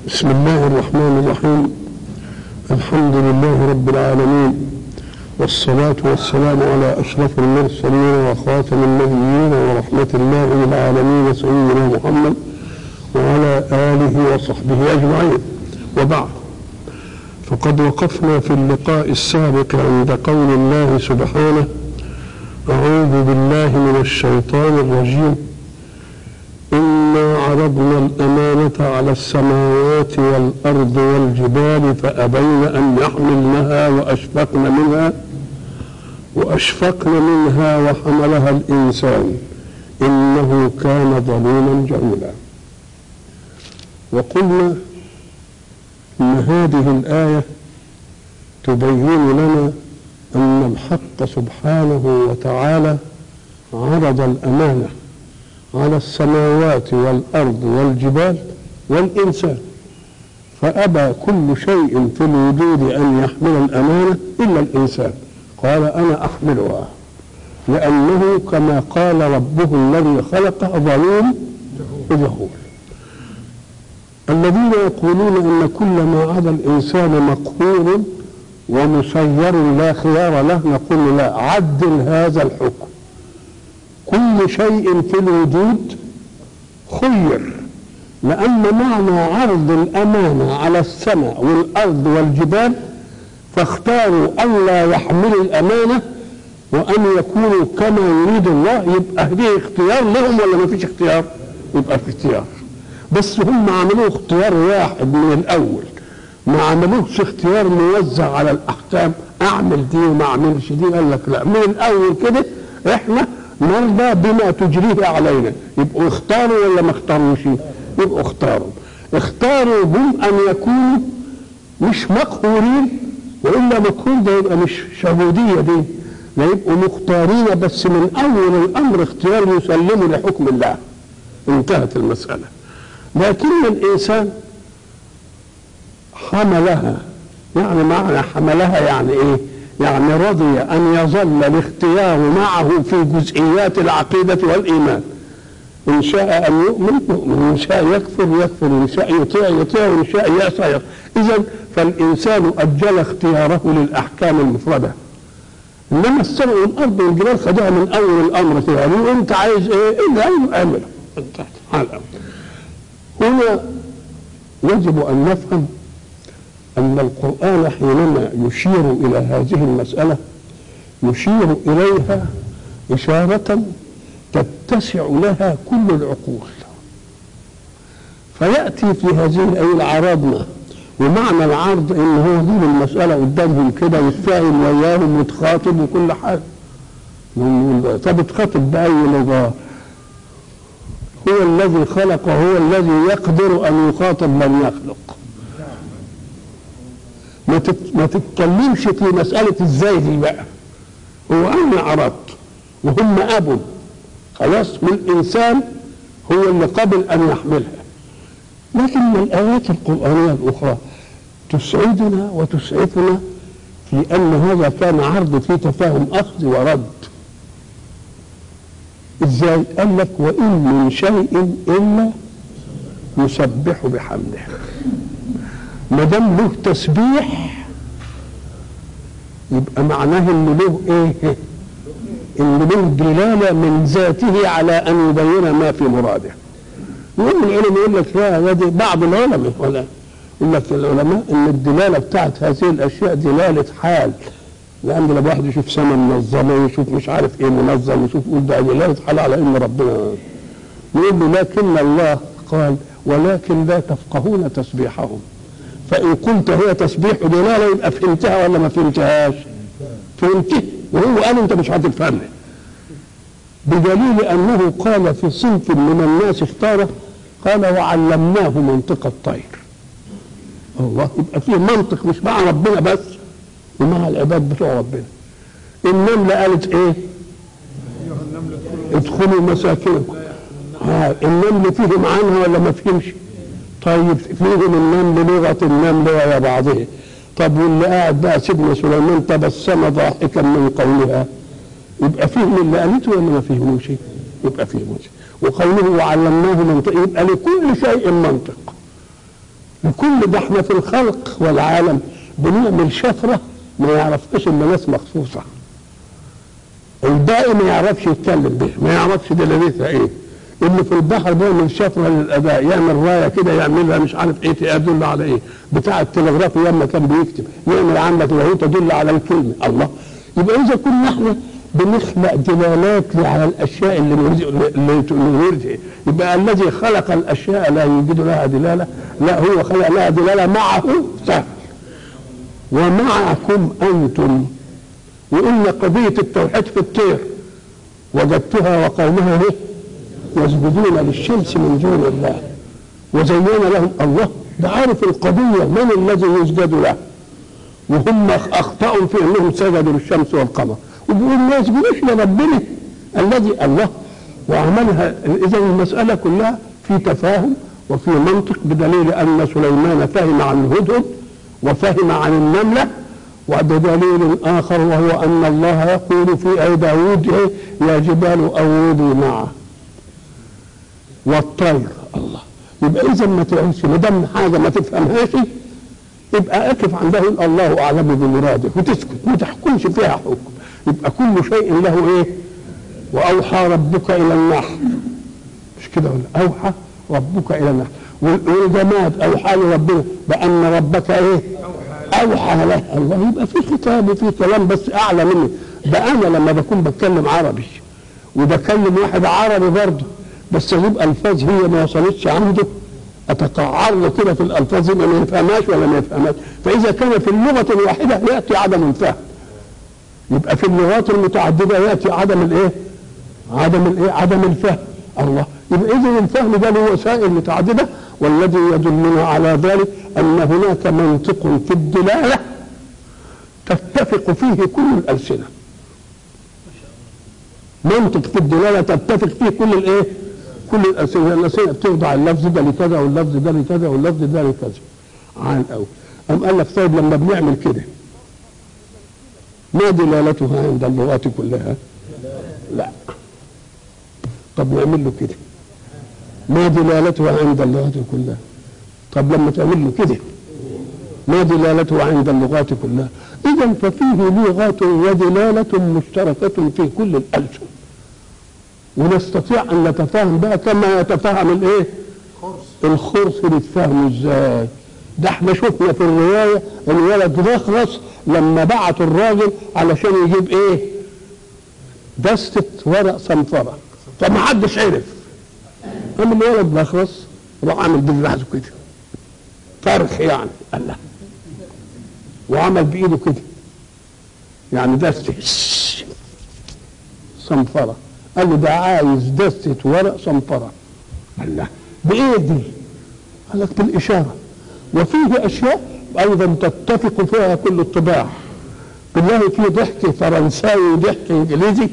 بسم الله الرحمن الرحيم الحمد لله رب العالمين والصلاة والسلام على أشرف المرسلين وخاتم النبيين ورحمة الله للعالمين سيدنا محمد وعلى آله وصحبه أجمعين وبعد فقد وقفنا في اللقاء السابق عند قول الله سبحانه أعوذ بالله من الشيطان الرجيم إنا عرضنا الأمانة على السماوات والأرض والجبال فأبين أن يحملنها وأشفقن منها وأشفقن منها وحملها الإنسان إنه كان ظلوما جهولا وقلنا إن هذه الآية تبين لنا أن الحق سبحانه وتعالى عرض الأمانة على السماوات والأرض والجبال والإنسان فأبى كل شيء في الوجود أن يحمل الأمانة إلا الإنسان قال أنا أحملها لأنه كما قال ربه الذي خلق ظلوم جهول الذين يقولون أن كل ما عدا الإنسان مقهور ومسير لا خيار له نقول لا عدل هذا الحكم كل شيء في الوجود خير لأن معنى عرض الأمانة على السماء والأرض والجبال فاختاروا ألا يحملوا الأمانة وأن يكونوا كما يريد الله يبقى دي اختيار لهم ولا ما فيش اختيار؟ يبقى في اختيار بس هم عملوه اختيار واحد من الأول ما عملوش اختيار موزع على الأحكام أعمل دي وما أعملش دي قال لك لا من الأول كده إحنا نرضى بما تجريه علينا يبقوا اختاروا ولا ما اختاروش يبقوا اختاروا اختاروا هم ان يكونوا مش مقهورين والا مقهور ده يبقى مش شهوديه دي لا يبقوا مختارين بس من اول الامر اختيار يسلموا لحكم الله انتهت المساله لكن الانسان حملها يعني معنى حملها يعني ايه يعني رضي أن يظل الاختيار معه في جزئيات العقيدة والإيمان إن شاء أن يؤمن يؤمن إن شاء يكفر يكفر إن شاء يطيع يطيع وإن شاء يعصى إذا فالإنسان أجل اختياره للأحكام المفردة إنما السماء والأرض والجبال خدوها من أول الأمر كده يعني أنت عايز إيه؟ إلا أن اعمله انتهت على هنا يجب أن نفهم أن القرآن حينما يشير إلى هذه المسألة يشير إليها إشارة تتسع لها كل العقول فيأتي في هذه الآية عرضنا ومعنى العرض إن هو يجيب المسألة قدامهم كده ويتفاهم وياهم ويتخاطب وكل حاجة طب اتخاطب بأي لغة هو الذي خلق وهو الذي يقدر أن يخاطب من يخلق ما ما تتكلمش في مسألة ازاي دي بقى هو أنا عرضت وهم أب خلاص والإنسان هو اللي قبل أن يحملها لكن الآيات القرآنية الأخرى تسعدنا وتسعفنا في أن هذا كان عرض فيه تفاهم أخذ ورد إزاي؟ قال لك وإن من شيء إلا يسبح بحمده ما دام له تسبيح يبقى معناه ان له ايه؟ ان له دلاله من ذاته على ان يبين ما في مراده. يقول العلماء يقول لك لا هذه بعض العلماء ولا يقول لك العلماء ان الدلاله بتاعت هذه الاشياء دلاله حال لان لما واحد يشوف سماء منظمه ويشوف مش عارف ايه منظم ويشوف يقول ده دلاله حال على ان ربنا يقول له لكن الله قال ولكن لا تفقهون تسبيحهم فإن قلت هي تسبيح دلالة يبقى فهمتها ولا ما فهمتهاش؟ فهمتها وهو قال أنت مش هتفهمها بدليل أنه قال في صنف من الناس اختاره قال وعلمناه منطق الطير الله يبقى فيه منطق مش مع ربنا بس ومع العباد بتوع ربنا النملة قالت ايه؟ ادخلوا مساكنكم ها النمل فهم عنها ولا ما فهمش؟ طيب فيهم النمل لغة النمل ويا بعضه طب واللي قاعد بقى سيدنا سليمان تبسم ضاحكا من قولها يبقى فهم اللي قالته ولا ما فهموش يبقى فهموش وقوله وعلمناه منطق يبقى لكل شيء منطق وكل ده احنا في الخلق والعالم بنعمل شفره ما يعرفهاش الا ناس مخصوصه الباقي ما يعرفش يتكلم به ما يعرفش دلالتها ايه اللي في البحر بيعمل شفره للاداء يعمل رايه كده يعملها مش عارف ايه تدل على ايه بتاع التلغراف لما كان بيكتب يعمل عندك له تدل على الكلمه الله يبقى اذا كنا احنا بنخلق دلالات على الاشياء اللي نريد اللي نريد يبقى الذي خلق الاشياء لا يوجد لها دلاله لا هو خلق لها دلاله معه سهل ومعكم انتم وان قضيه التوحيد في الطير وجدتها وقومها ايه يسجدون للشمس من دون الله وزين لهم الله ده عارف القضيه من الذي يسجد له وهم اخطاوا في انهم سجدوا للشمس والقمر وبيقول ما يسجدوش لربنا الذي الله وعملها اذا المساله كلها في تفاهم وفي منطق بدليل ان سليمان فهم عن الهدهد وفهم عن النمله وبدليل اخر وهو ان الله يقول في اي داود يا جبال اوبي معه والطير الله يبقى اذا ما تعيش ما دام حاجه ما تفهمهاش يبقى اقف عندها الله اعلم بمراده وتسكت ما تحكمش فيها حكم يبقى كل شيء له ايه واوحى ربك الى النحل مش كده ولا اوحى ربك الى النحل والجماد اوحى لربنا بان ربك ايه اوحى له الله يبقى في خطاب وفي كلام بس اعلى مني ده انا لما بكون بتكلم عربي وبكلم واحد عربي برضه بس اجيب الفاظ هي ما وصلتش عنده اتقعر له كده في الالفاظ ما ما يفهمهاش ولا ما يفهمهاش فاذا كان في اللغه الواحده ياتي عدم الفهم يبقى في اللغات المتعدده ياتي عدم الايه؟ عدم الايه؟ عدم الفهم الله يبقى اذا الفهم ده له وسائل متعدده والذي يدلنا على ذلك ان هناك منطق في الدلاله تتفق فيه كل الالسنه منطق في الدلاله تتفق فيه كل الايه؟ كل الاسئله الاسئله بتوضع اللفظ ده لكذا واللفظ ده لكذا واللفظ ده لكذا عن قوي قام قال لك طيب لما بنعمل كده ما دلالتها عند اللغات كلها؟ لا طب نعمل له كده ما دلالتها عند اللغات كلها؟ طب لما تعمل له كده ما دلالته عند اللغات كلها؟ إذا ففيه لغة ودلالة مشتركة في كل الألسن ونستطيع ان نتفاهم بقى كما يتفاهم الايه الخرس بيتفاهموا ازاي ده احنا شفنا في الروايه الولد رخرس لما بعت الراجل علشان يجيب ايه دستة ورق صنفرة فما حدش عرف قام الولد رخرس راح عامل بالرحزه كده فرخ يعني قال لا وعمل بايده كده يعني دستة صنفره قال له ده عايز دستة ورق صنفرة قال له بإيه دي؟ قال لك بالإشارة وفيه أشياء أيضا تتفق فيها كل الطباع بالله في ضحك فرنساوي وضحك إنجليزي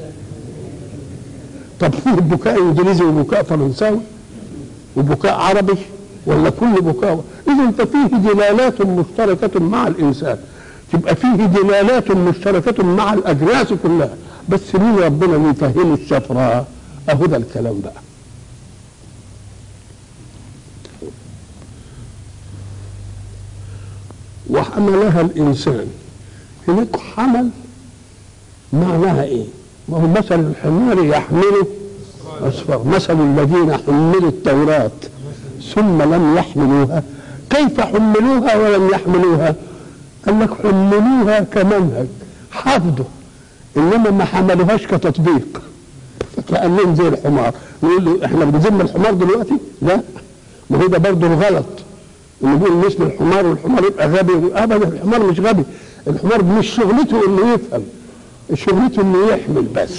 طب فيه بكاء إنجليزي وبكاء فرنساوي وبكاء عربي ولا كل بكاء إذا ففيه دلالات مشتركة مع الإنسان تبقى فيه دلالات مشتركة مع الأجناس كلها بس مين ربنا اللي يفهمه الشفرة اهو ده الكلام بقى وحملها الانسان هناك حمل معناها ايه ما هو مثل الحمار يحمله اصفر مثل الذين حملوا التوراة ثم لم يحملوها كيف حملوها ولم يحملوها قال لك حملوها كمنهج حفظه انما ما حملوهاش كتطبيق كانهم زي الحمار نقول له احنا بنذم الحمار دلوقتي لا ما هو ده برضه الغلط نقول مثل الحمار والحمار يبقى غبي ابدا الحمار مش غبي الحمار مش شغلته انه يفهم شغلته انه يحمل بس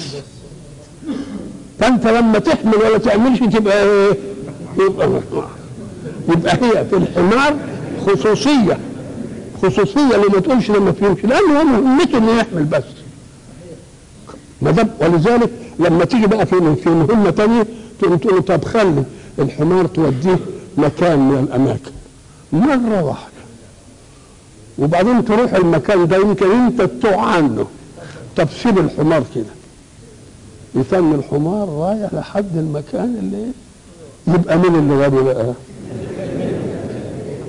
فانت لما تحمل ولا تعملش تبقى ايه يبقى يبقى هي في الحمار خصوصيه خصوصيه اللي ما تقولش لما فهمش لانه هو مهمته انه يحمل بس ما دام ولذلك لما تيجي بقى في في مهمه ثانيه تقوم تقول طب خلي الحمار توديه مكان من الاماكن مره واحده وبعدين تروح المكان ده يمكن انت تتوه عنه طب سيب الحمار كده يتم الحمار رايح لحد المكان اللي يبقى مين اللي غبي بقى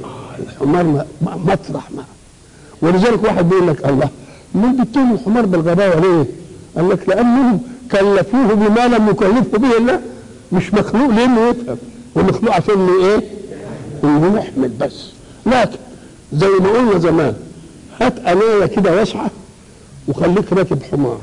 الحمار م- م- مطرح ما ولذلك واحد بيقول لك الله ليه بتتهم الحمار بالغباوه ليه؟ قال لك لانهم كلفوه بما لم يكلفه به الله مش مخلوق ليه انه يفهم هو مخلوق عشان انه ايه؟ انه يحمل بس لكن زي ما قلنا زمان هات انايه كده واسعه وخليك راكب حمار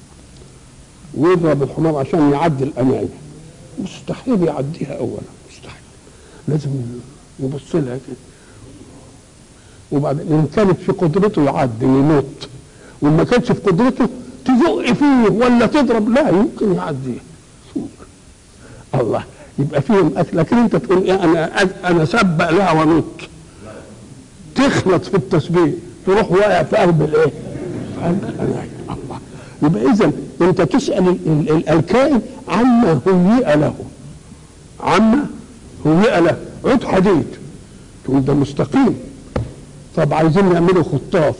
ويضرب الحمار عشان يعدي الانايه مستحيل يعديها اولا مستحيل لازم يبص لها كده وبعدين ان كانت في قدرته يعدي ينط وان ما كانتش في قدرته تزق فيه ولا تضرب لا يمكن يعديه يمكن. الله يبقى فيهم اكل لكن انت تقول ايه انا انا سبق لها ونط تخلط في التسبيح تروح واقع في قلب الايه؟ في قلب الاناية الله يبقى اذا انت تسال ال- ال- ال- الكائن عما هيئ له عما هيئ له عود حديد تقول ده مستقيم طب عايزين نعمله خطاف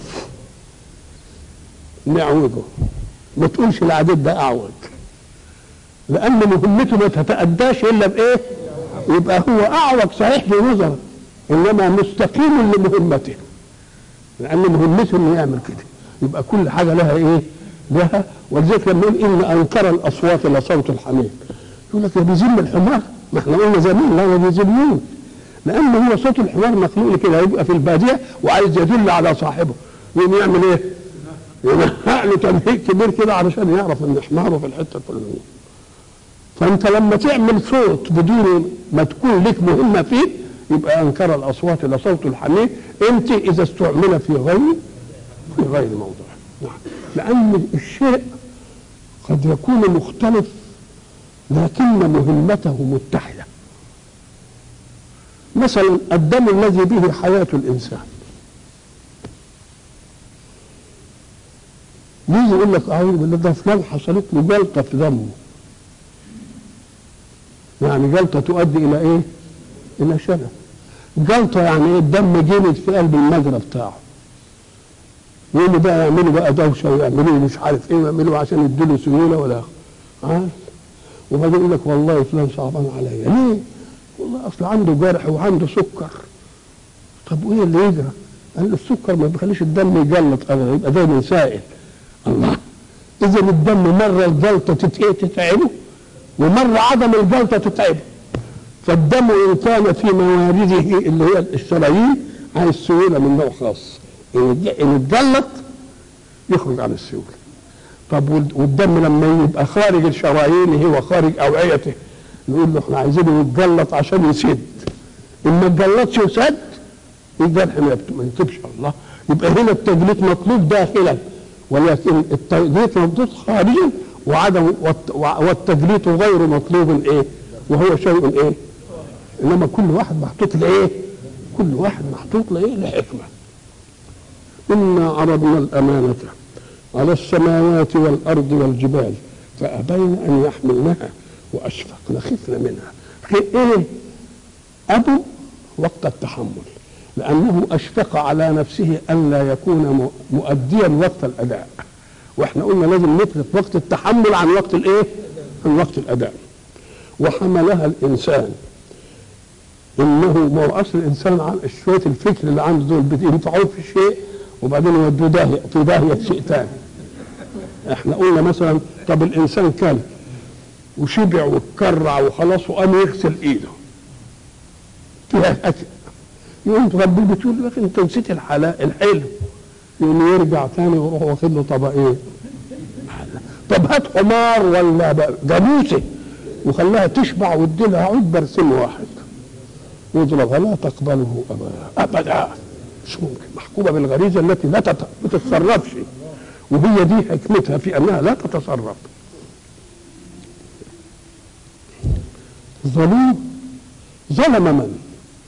نعوجه ما تقولش العديد ده اعوج لان مهمته ما تتاداش الا بايه يبقى هو اعوج صحيح بنظره انما مستقيم لمهمته لان مهمته انه يعمل كده يبقى كل حاجه لها ايه لها ولذلك لما يقول ان انكر الاصوات لصوت الحمير يقول لك ده بيذم الحمار ما احنا قلنا زمان لا ما بيذموش لان هو صوت الحمار مخلوق كده يبقى في الباديه وعايز يدل على صاحبه يقوم يعمل ايه؟ ينهق له تنهيق كبير كده علشان يعرف ان حماره في الحته الفلانيه فانت لما تعمل صوت بدون ما تكون لك مهمه فيه يبقى انكر الاصوات لصوت الحمير انت اذا استعمل في غير في غير موضوع نعم لان الشيء قد يكون مختلف لكن مهمته متحده مثلا الدم الذي به حياه الانسان يجي يقول لك اعوذ بالله ده فلان حصلت له جلطه في دمه يعني جلطه تؤدي الى ايه؟ الى شلل جلطه يعني ايه الدم جلد في قلب المجرى بتاعه يقولوا بقى يعملوا بقى دوشه ويعملوا مش عارف ايه ويعملوا عشان يديله سيوله ولا عارف وبعدين يقول لك والله فلان صعبان عليا ليه؟ والله اصل عنده جرح وعنده سكر طب وايه اللي يجرى؟ قال له السكر ما بيخليش الدم يجلط ابدا يبقى دايما سائل الله اذا الدم مره الجلطه تت- تتعبه ومره عدم الجلطه تتعبه فالدم ان كان في موارده اللي هي الشرايين عايز سيوله من نوع خاص ان اتج- ان اتجلط يخرج عن السيوله طب وال- والدم لما يبقى خارج الشرايين هو خارج اوعيته نقول له احنا عايزينه يتجلط عشان يسد ان ما اتجلطش وسد الجرح ما يبت- ما ينتبش الله يبقى هنا التجليط مطلوب داخلا ولكن التجليط مطلوب خارجا وعدم والت- والتجليط غير مطلوب ايه وهو شيء ايه انما كل واحد محطوط لايه كل واحد محطوط لايه لحكمه انا عرضنا الامانه على السماوات والارض والجبال فابين ان يحملنها واشفقن خفن منها خ- ايه ابو وقت التحمل لانه اشفق على نفسه ان لا يكون م- مؤديا وقت الاداء واحنا قلنا لازم نفرق وقت التحمل عن وقت الايه عن وقت الاداء وحملها الانسان انه ما هو اصل الانسان عن شويه الفكر اللي عنده دول بينفعوه في شيء وبعدين يودوه داهيه في داهيه شيء ثاني احنا قلنا مثلا طب الانسان كل وشبع واتكرع وخلاص وقام يغسل ايده فيها اكل يقوم رب بتقول له يا اخي انت نسيت الحلا الحلو يقوم يرجع تاني ويروح واخد له طبقين طب هات حمار ولا ب- جاموسه وخلاها تشبع وادي لها عود برسم واحد يضربها لا تقبله ابدا ابدا مش ممكن محكومه بالغريزه التي لا تت- ما تتصرفش وهي دي حكمتها في انها لا تتصرف ظلوم ظلم من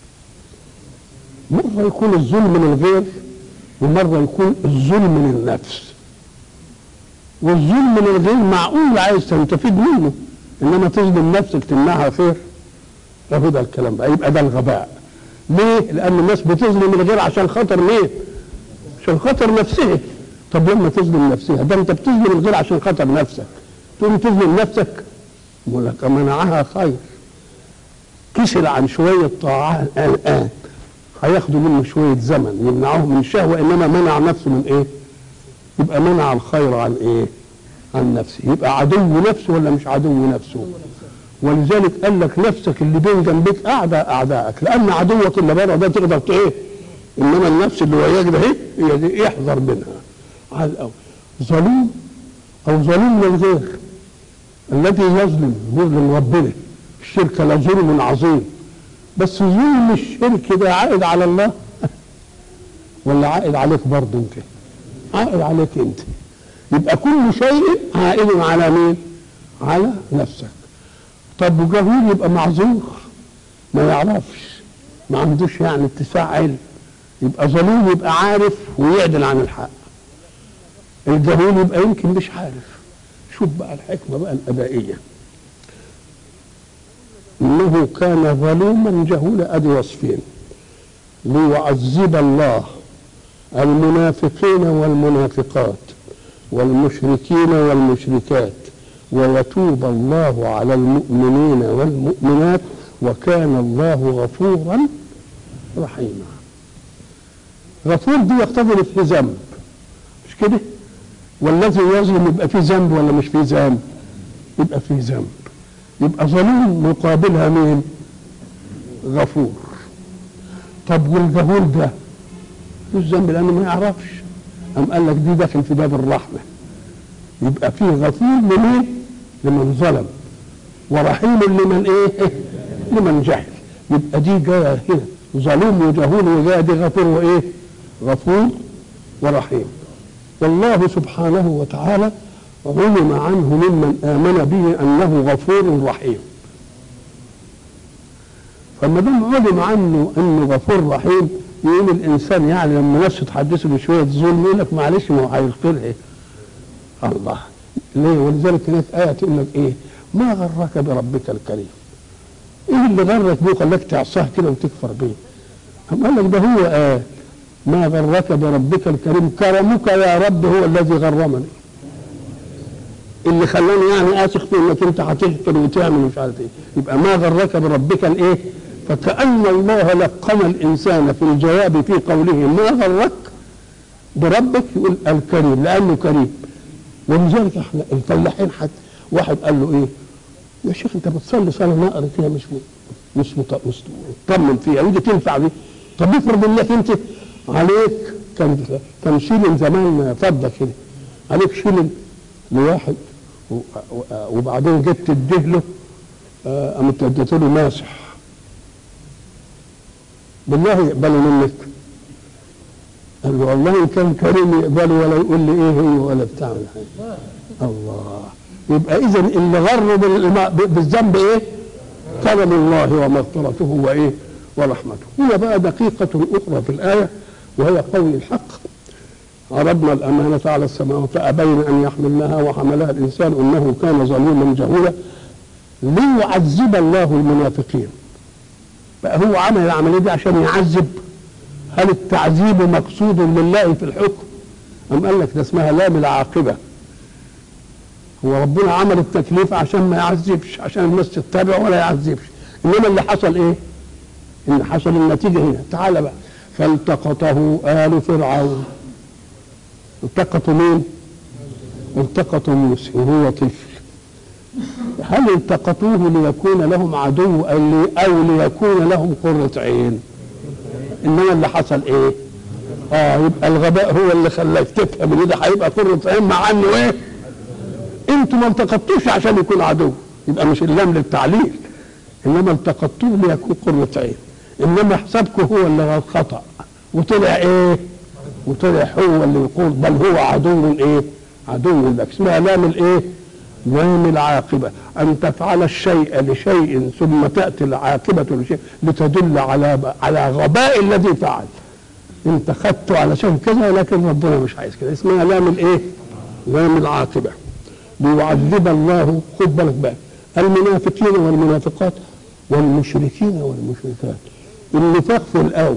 مرة يكون الظلم للغير ومرة يكون الظلم للنفس والظلم للغير معقول عايز تستفيد منه انما تظلم نفسك تمنعها خير اهو ده الكلام بقى يبقى ده الغباء ليه؟ لان الناس بتظلم الغير عشان خاطر مين؟ عشان خاطر نفسها طب لما تظلم نفسها ده انت بتظلم الغير عشان خاطر نفسك تقوم تظلم نفسك يقول لك منعها خير كسل عن شوية طاعة الآن هياخدوا منه شويه زمن يمنعوه من الشهوه انما منع نفسه من ايه؟ يبقى منع الخير عن ايه؟ عن نفسه يبقى عدو نفسه ولا مش عدو نفسه؟ ولذلك قال لك نفسك اللي بين جنبك اعداء اعدائك لان عدوك اللي بره ده تقدر ت- ايه؟ انما النفس اللي وياك ده ايه؟ هي دي احذر منها على الاول ظلوم او ظلوم للغير الذي يظلم يظلم ربنا الشرك لظلم عظيم بس ظلم الشرك ده عائد على الله ولا عائد عليك برضه انت عائد عليك انت يبقى كل شيء عائد على مين على نفسك طب وجهول يبقى معذور ما يعرفش ما عندوش يعني اتساع علم يبقى ظلوم يبقى عارف ويعدل عن الحق الجهول يبقى يمكن مش عارف شوف بقى الحكمه بقى الادائيه انه كان ظلوما جهولا ادي وصفين ليعذب الله المنافقين والمنافقات والمشركين والمشركات ويتوب الله على المؤمنين والمؤمنات وكان الله غفورا رحيما غفور دي يقتضي في ذنب مش كده والذي يظلم يبقى فيه ذنب ولا مش فيه ذنب يبقى فيه ذنب يبقى ظلوم مقابلها مين غفور طب والجهول ده مش ذنب لانه ما يعرفش أم قال لك دي داخل في باب الرحمة يبقى فيه غفور لمين لمن ظلم ورحيم لمن ايه لمن جهل يبقى دي جايه هنا ظلوم وجهول وجايه دي غفور وايه غفور ورحيم والله سبحانه وتعالى علم عنه ممن آمن به أنه غفور رحيم فما دام علم عنه أنه غفور رحيم يقول الإنسان يعني لما ناس تحدثه بشوية ظلم يقول لك معلش ما هو هيغفر إيه الله ليه ولذلك هناك آية تقول لك إيه ما غرك بربك الكريم إيه اللي غرك بيه خلاك تعصاه كده وتكفر بيه أم قال لك ده هو آه ما غرك بربك الكريم كرمك يا رب هو الذي غرمني اللي خلاني يعني اثق في انك انت هتغفر وتعمل مش عارف ايه يبقى ما غرك بربك الايه فكأن الله لقن الانسان في الجواب في قوله ما غرك بربك يقول الكريم لانه كريم ولذلك احنا الفلاحين حتى واحد قال له ايه يا شيخ انت بتصلي صلاه نقر فيها مش م- مش مط- مش مطمن فيها ودي تنفع دي طب افرض انك انت عليك كان كان شيلن زمان فضه كده عليك شيلن لواحد و- و- وبعدين جيت تديه له آه، قامت اديت له ماسح بالله يقبله منك قال له والله ان كان كريم يقبله ولا يقول لي ايه هي ولا بتاع ولا حاجه الله يبقى اذا اللي غر بالإما- بالذنب ايه كرم الله ومغفرته وايه ورحمته هنا بقى دقيقة أخرى في الآية وهي قول الحق عرضنا الأمانة على السماوات فأبين أن يحملنها وحملها الإنسان إنه كان ظلوما جهولا ليعذب الله المنافقين بقى هو عمل العملية دي عشان يعذب هل التعذيب مقصود لله في الحكم أم قال لك ده اسمها لام العاقبة هو ربنا عمل التكليف عشان ما يعذبش عشان الناس تتبع ولا يعذبش انما اللي حصل ايه ان حصل النتيجه هنا تعال بقى فالتقطه ال فرعون التقطوا مين التقطوا موسى وهو طفل هل التقطوه ليكون لهم عدو أو لي- او ليكون لهم قرة عين انما اللي حصل ايه اه يبقى الغباء هو اللي خلاك تفهم ان ده هيبقى قرة عين مع انه ايه انتوا ما التقطوش عشان يكون عدو يبقى مش اللام للتعليل انما التقطوه ليكون قرة عين انما حسابكم هو اللي غلط خطا وطلع ايه وطلع هو اللي يقول بل هو عدو ايه عدو لك اسمها لام الايه لام العاقبة أن تفعل الشيء لشيء ثم تأتي العاقبة لشيء لتدل على على غباء الذي فعل انت خدته علشان كذا لكن ربنا مش عايز كده اسمها لام الايه لام العاقبة ليعذب الله خد بالك بقى المنافقين والمنافقات والمشركين والمشركات النفاق في الاول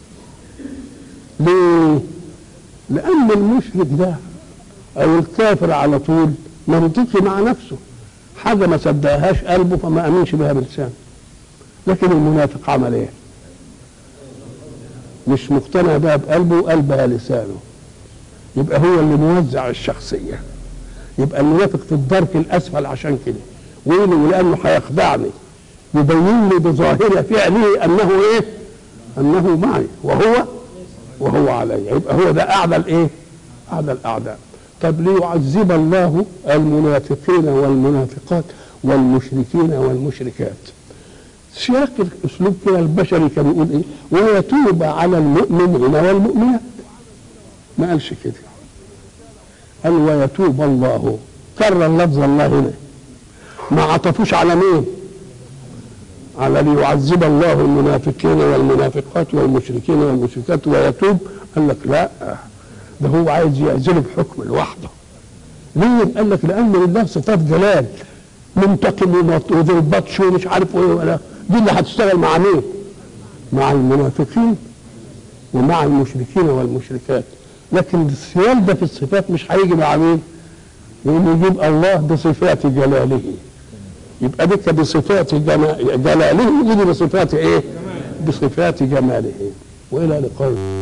ليه؟ لان المشرك ده او الكافر على طول منطقي مع نفسه حاجه ما صدقهاش قلبه فما امنش بها بلسانه لكن المنافق عمل ايه؟ مش مقتنع بها بقلبه وقلبها لسانه يبقى هو اللي موزع الشخصيه يبقى المنافق في الدرك الاسفل عشان كده ويلي ولانه هيخدعني يبين لي بظاهر فعله انه ايه؟ انه معي وهو وهو علي يبقى هو ده اعلى الايه؟ اعلى الاعداء طب ليعذب الله المنافقين والمنافقات والمشركين والمشركات سياق الاسلوب كده البشري كان يقول ايه؟ ويتوب على المؤمنين والمؤمنات ما قالش كده قال ويتوب الله كرر لفظ الله هنا ما عطفوش على مين على ليعذب الله المنافقين والمنافقات والمشركين والمشركات ويتوب قال لك لا ده هو عايز يعزله بحكم لوحده ليه قال لك لان لله صفات جلال منتقم وذو البطش ومش عارف ايه ولا دي اللي هتشتغل مع مين مع المنافقين ومع المشركين والمشركات لكن السيال ده في الصفات مش هيجي مع مين يقول يجيب الله بصفات جلاله يبقى بك بصفات جلاله يجي بصفات ايه بصفات جماله والى لقاء